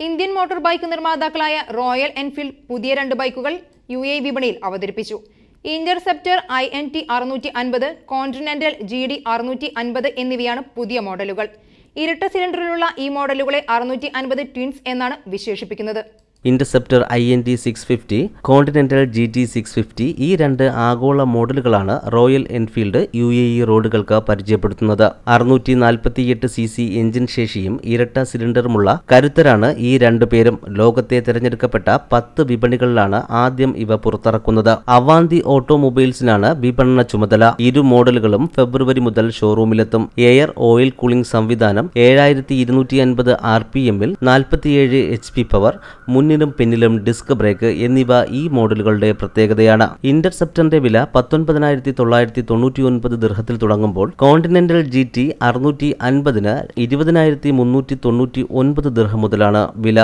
Indian motor bike നിർമ്മാതാക്കളായ Royal Enfield പുതിയ രണ്ട് ബൈക്കുകൾ യു എ വിപണിയിൽ അവതരിപ്പിച്ചു ഇന്റർസെപ്റ്റർ ഐ എൻ ടി അറുന്നൂറ്റി അൻപത് കോണ്ടിനെന്റൽ ജി ഡി അറുന്നൂറ്റി അൻപത് എന്നിവയാണ് പുതിയ മോഡലുകൾ ഇരട്ട സിലിണ്ടറിലുള്ള ഈ മോഡലുകളെ അറുന്നൂറ്റി അൻപത് ട്വിൻസ് എന്നാണ് വിശേഷിപ്പിക്കുന്നത് Interceptor I N T six fifty Continental G T six fifty ഈ രണ്ട് ആഗോള മോഡലുകളാണ് Royal Enfield U A E റോഡുകൾക്ക് പരിചയപ്പെടുത്തുന്നത് അറുന്നൂറ്റി നാൽപ്പത്തിയെട്ട് സി സി എഞ്ചിൻ ശേഷിയും ഇരട്ട സിലിണ്ടറുമുള്ള കരുത്തരാണ് ഈ രണ്ടു പേരും ലോകത്തെ തിരഞ്ഞെടുക്കപ്പെട്ട പത്ത് വിപണികളിലാണ് ആദ്യം ഇവ പുറത്തിറക്കുന്നത് അവാന്തി ഓട്ടോമൊബൈൽസിനാണ് വിപണന ചുമതല ഇരു മോഡലുകളും ഫെബ്രുവരി മുതൽ ഷോറൂമിലെത്തും എയർ ഓയിൽ കൂളിംഗ് സംവിധാനം ഏഴായിരത്തി ഇരുന്നൂറ്റി അൻപത് ആർ പി എമ്മിൽ നാൽപ്പത്തിയേഴ് എച്ച് പി പവർ മുന്നിലും പിന്നിലും ഡിസ്ക് ബ്രേക്ക് എന്നിവ ഈ മോഡലുകളുടെ പ്രത്യേകതയാണ് ഇന്റർസെപ്റ്ററിന്റെ വില പത്തൊൻപതിനായിരത്തി തൊള്ളായിരത്തി തൊണ്ണൂറ്റി ഒൻപത് ദൃഹത്തിൽ തുടങ്ങുമ്പോൾ കോണ്ടിനെന്റൽ ജി ടി അറുന്നൂറ്റി അൻപതിന് ഇരുപതിനായിരത്തി മുന്നൂറ്റി തൊണ്ണൂറ്റി ഒൻപത് ദൃഹം മുതലാണ് വില